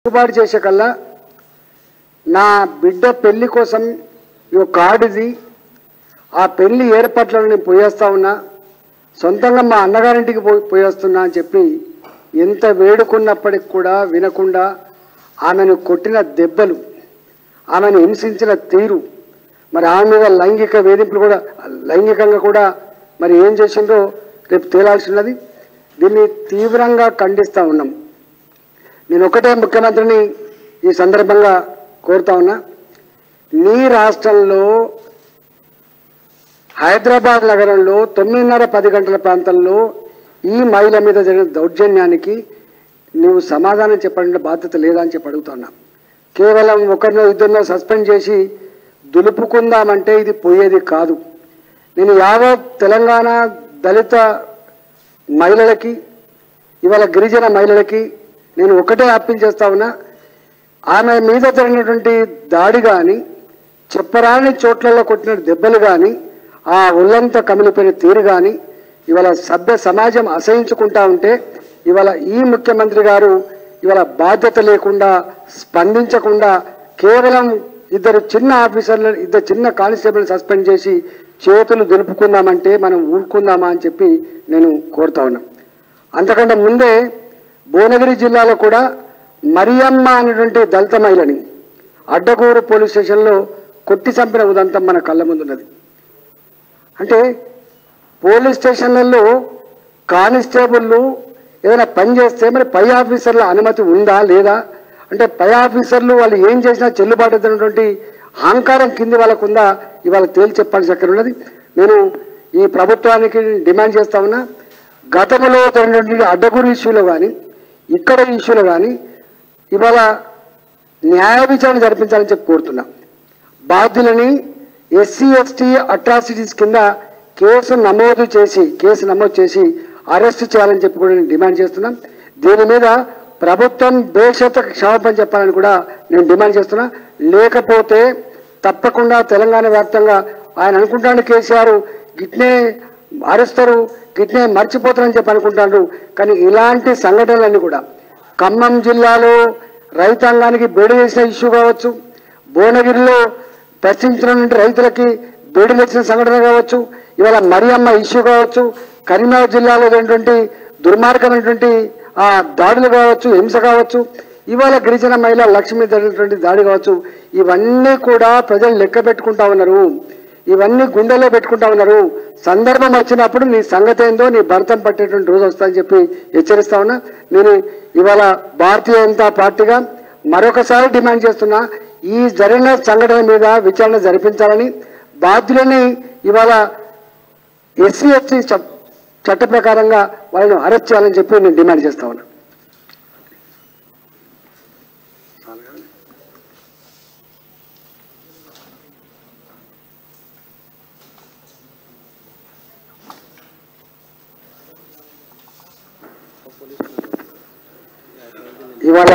తిరుగుబాటు చేసే కల్లా నా బిడ్డ పెళ్లి కోసం ఈ ఒక కార్డుది ఆ పెళ్లి ఏర్పాట్లను నేను పోయేస్తా ఉన్నా సొంతంగా మా అన్నగారింటికి పోయి పోయేస్తున్నా అని చెప్పి ఎంత వేడుకున్నప్పటికి కూడా వినకుండా ఆమెను కొట్టిన దెబ్బలు ఆమెను హింసించిన తీరు మరి ఆమె మీద లైంగిక వేధింపులు కూడా లైంగికంగా కూడా మరి ఏం చేసిందో రేపు తేలాల్సి ఉన్నది దీన్ని తీవ్రంగా ఖండిస్తూ ఉన్నాం నేను ఒకటే ముఖ్యమంత్రిని ఈ సందర్భంగా కోరుతా ఉన్నా నీ రాష్ట్రంలో హైదరాబాద్ నగరంలో తొమ్మిదిన్నర పది గంటల ప్రాంతంలో ఈ మహిళ మీద జరిగిన దౌర్జన్యానికి నువ్వు సమాధానం చెప్పాలంటే బాధ్యత లేదా అని చెప్పి అడుగుతున్నా కేవలం ఒకరినో ఇద్దరినో సస్పెండ్ చేసి దులుపుకుందామంటే ఇది పోయేది కాదు నేను యావత్ తెలంగాణ దళిత మహిళలకి ఇవాళ గిరిజన మహిళలకి నేను ఒకటే అప్పీల్ చేస్తా ఉన్నా ఆమె మీద జరిగినటువంటి దాడి కానీ చెప్పరాని చోట్లలో కొట్టిన దెబ్బలు కానీ ఆ ఒళ్ళంతా కమిలిపోయిన తీరు కానీ ఇవాళ సభ్య సమాజం అసహించుకుంటా ఉంటే ఇవాళ ఈ ముఖ్యమంత్రి గారు ఇవాళ బాధ్యత లేకుండా స్పందించకుండా కేవలం ఇద్దరు చిన్న ఆఫీసర్లు ఇద్దరు చిన్న కానిస్టేబుల్ సస్పెండ్ చేసి చేతులు దులుపుకుందామంటే మనం ఊరుకుందామా అని చెప్పి నేను కోరుతా ఉన్నా అంతకంటే ముందే భువనగిరి జిల్లాలో కూడా మరియమ్మ అనేటువంటి దళిత మహిళని అడ్డగూరు పోలీస్ స్టేషన్లో కొట్టి చంపిన ఉదంతం మన కళ్ళ ముందున్నది అంటే పోలీస్ స్టేషన్లలో కానిస్టేబుళ్ళు ఏదైనా పని చేస్తే మరి పై ఆఫీసర్ల అనుమతి ఉందా లేదా అంటే పై ఆఫీసర్లు వాళ్ళు ఏం చేసినా చెల్లుబాటు అవుతున్నటువంటి అహంకారం కింది వాళ్ళకు ఉందా ఇవాళ తేల్చి చెప్పాల్సి అక్కడ ఉన్నది నేను ఈ ప్రభుత్వానికి డిమాండ్ చేస్తా ఉన్నా గతంలో జరిగినటువంటి అడ్డగురు ఇష్యూలో కానీ ఇక్కడ ఇష్యూలో కానీ ఇవాళ న్యాయ విచారణ జరిపించాలని చెప్పి కోరుతున్నా బాధ్యులని ఎస్సీ ఎస్టీ అట్రాసిటీస్ కింద కేసు నమోదు చేసి కేసు నమోదు చేసి అరెస్ట్ చేయాలని చెప్పి కూడా నేను డిమాండ్ చేస్తున్నాం దీని మీద ప్రభుత్వం బేషత క్షమాపణ చెప్పాలని కూడా నేను డిమాండ్ చేస్తున్నా లేకపోతే తప్పకుండా తెలంగాణ వ్యాప్తంగా ఆయన అనుకుంటాడు కేసీఆర్ గిట్నే అరుస్తారు గిట్నే మర్చిపోతారని చెప్పి అనుకుంటాడు కానీ ఇలాంటి సంఘటనలన్నీ కూడా ఖమ్మం జిల్లాలో రైతాంగానికి బేడి చేసిన ఇష్యూ కావచ్చు భువనగిరిలో ప్రశ్నించినటువంటి రైతులకి బేడీలు వచ్చిన సంఘటన కావచ్చు ఇవాళ మరియమ్మ ఇష్యూ కావచ్చు కరీంనగర్ జిల్లాలో ఉన్నటువంటి దుర్మార్గమైనటువంటి ఆ దాడులు కావచ్చు హింస కావచ్చు ఇవాళ గిరిజన మహిళ లక్ష్మి జరిగినటువంటి దాడి కావచ్చు ఇవన్నీ కూడా ప్రజలు లెక్క పెట్టుకుంటా ఉన్నారు ఇవన్నీ గుండెలో పెట్టుకుంటా ఉన్నారు సందర్భం వచ్చినప్పుడు నీ సంగతి ఏందో నీ భర్తం పట్టేటువంటి రోజు వస్తుందని చెప్పి హెచ్చరిస్తా ఉన్నా నేను ఇవాళ భారతీయ జనతా పార్టీగా మరొకసారి డిమాండ్ చేస్తున్నా ఈ జరిగిన సంఘటన మీద విచారణ జరిపించాలని బాధ్యులని ఇవాళ ఎస్సీ ఎస్టీ చట్ట ప్రకారంగా వాళ్ళను అరెస్ట్ చేయాలని చెప్పి నేను డిమాండ్ చేస్తా ఉన్నా ఇవాళ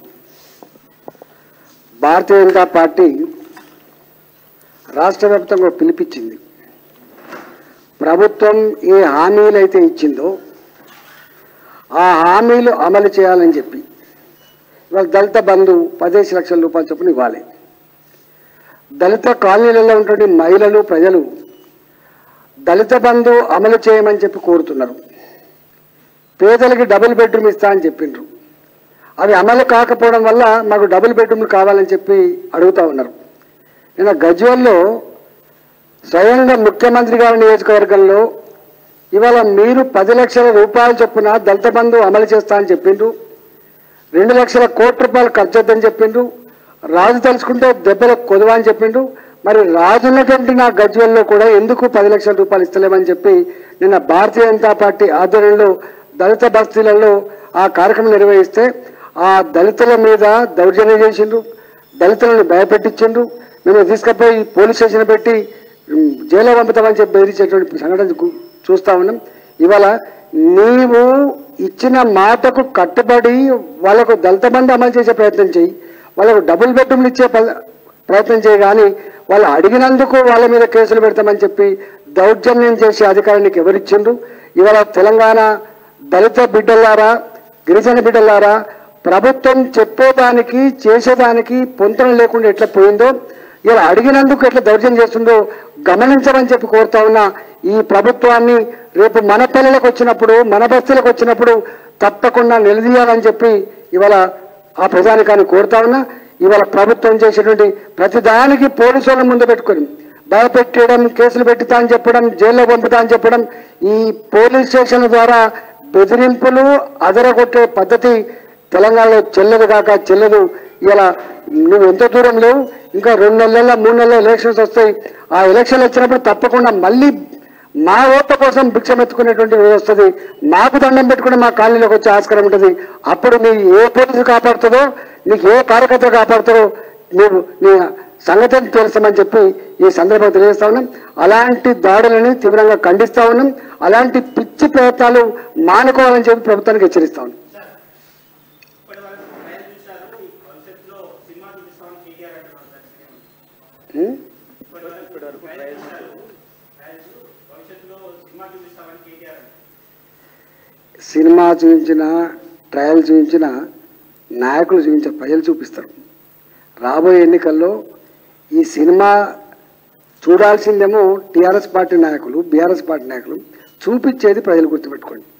భారతీయ జనతా పార్టీ రాష్ట్ర వ్యాప్తంగా పిలిపించింది ప్రభుత్వం ఏ హామీలు అయితే ఇచ్చిందో ఆ హామీలు అమలు చేయాలని చెప్పి ఇవాళ దళిత బంధు పదిహేను లక్షల రూపాయల చొప్పున ఇవ్వాలి దళిత కాలనీలలో ఉన్నటువంటి మహిళలు ప్రజలు దళిత బంధు అమలు చేయమని చెప్పి కోరుతున్నారు పేదలకి డబుల్ బెడ్రూమ్ ఇస్తా అని చెప్పిండ్రు అవి అమలు కాకపోవడం వల్ల మాకు డబుల్ బెడ్రూమ్లు కావాలని చెప్పి అడుగుతా ఉన్నారు నిన్న గజ్వల్లో స్వయంగా ముఖ్యమంత్రి గారి నియోజకవర్గంలో ఇవాళ మీరు పది లక్షల రూపాయల చొప్పున దళిత బంధు అమలు చేస్తా అని చెప్పిండ్రు రెండు లక్షల కోట్ల రూపాయలు ఖర్చు వద్దని చెప్పిండ్రు రాజు తలుచుకుంటే దెబ్బలకు కొదవా అని చెప్పిండ్రు మరి రాజున్నటువంటి నా గజ్వల్లో కూడా ఎందుకు పది లక్షల రూపాయలు ఇస్తలేమని చెప్పి నిన్న భారతీయ జనతా పార్టీ ఆధ్వర్యంలో దళిత బస్తీలలో ఆ కార్యక్రమం నిర్వహిస్తే ఆ దళితుల మీద దౌర్జన్యం చేసిండ్రు దళితులను భయపెట్టించిండ్రు మేము తీసుకుపోయి పోలీస్ స్టేషన్ పెట్టి ఉమ్, జైల్లో పంపుతామని చెప్పి బెదిరించేటువంటి సంఘటన గు- చూస్తా ఉన్నాం ఇవాళ నీవు ఇచ్చిన మాటకు కట్టుబడి వాళ్ళకు దళిత బంధు అమలు చేసే ప్రయత్నం చేయి వాళ్ళకు డబుల్ బెడ్రూమ్లు ఇచ్చే ప- ప్రయత్నం చేయి కానీ వాళ్ళు అడిగినందుకు వాళ్ళ మీద కేసులు పెడతామని చెప్పి దౌర్జన్యం చేసే అధికారం నీకు ఎవరిచ్చిండ్రు ఇవాళ తెలంగాణ దళిత బిడ్డలారా గిరిజన బిడ్డలారా ప్రభుత్వం చెప్పేదానికి చేసేదానికి పొంతన లేకుండా ఎట్లా పోయిందో ఇలా అడిగినందుకు ఎట్లా దౌర్జన్యం చేస్తుందో గమనించమని చెప్పి కోరుతా ఉన్నా ఈ ప్రభుత్వాన్ని రేపు మన పిల్లలకు వచ్చినప్పుడు మన బస్తీలకు వచ్చినప్పుడు తప్పకుండా నిలదీయాలని చెప్పి ఇవాళ ఆ ప్రజానికాన్ని కోరుతా ఉన్నా ఇవాళ ప్రభుత్వం చేసేటువంటి ప్రతి దానికి పోలీసు వాళ్ళని ముందు పెట్టుకొని భయపెట్టడం కేసులు పెట్టుతా అని చెప్పడం జైల్లో పంపుతా అని చెప్పడం ఈ పోలీస్ స్టేషన్ల ద్వారా బెదిరింపులు అదరగొట్టే పద్ధతి తెలంగాణలో చెల్లదు కాక చెల్లదు ఇలా నువ్వు ఎంత దూరం లేవు ఇంకా రెండు నెలల మూడు నెలల ఎలక్షన్స్ వస్తాయి ఆ ఎలక్షన్లు వచ్చినప్పుడు తప్పకుండా మళ్ళీ మా ఓట్ల కోసం భిక్షం ఎత్తుకునేటువంటి రోజు వస్తుంది మాకు దండం పెట్టుకుని మా కాలనీలోకి వచ్చే ఆస్కారం ఉంటుంది అప్పుడు నీ ఏ పోలీసు కాపాడుతుందో నీకు ఏ కార్యకర్త కాపాడుతారో నువ్వు నీ సంగతిని తెలుస్తామని చెప్పి ఈ సందర్భంగా తెలియజేస్తా ఉన్నాం అలాంటి దాడులని తీవ్రంగా ఖండిస్తా ఉన్నాం అలాంటి పిచ్చి ప్రయత్నాలు మానుకోవాలని చెప్పి ప్రభుత్వానికి హెచ్చరిస్తా ఉన్నాం ఇప్పటి వరకు ట్రయల్ చూశారు ఈ భవిష్యత్తులో సినిమా చూపిస్తామని కేటీఆర్ అంటున్నారు సార్ ఉం? ఇప్పటి వరకు ట్రయల్ చూశారు ట్రయల్స్ భవిష్యత్తులో సినిమా చూపిస్తామని కేటీఆర్ అంటున్నారు సినిమా చూపించిన ట్రయల్ చూపించిన నాయకులు చూపించే ప్రజలు చూపిస్తారు రాబోయే ఎన్నికల్లో ఈ సినిమా చూడాల్సిందేమో టీఆర్ఎస్ పార్టీ నాయకులు బీఆర్ఎస్ పార్టీ నాయకులు చూపించేది ప్రజలు గుర్తుపెట్టుకోండి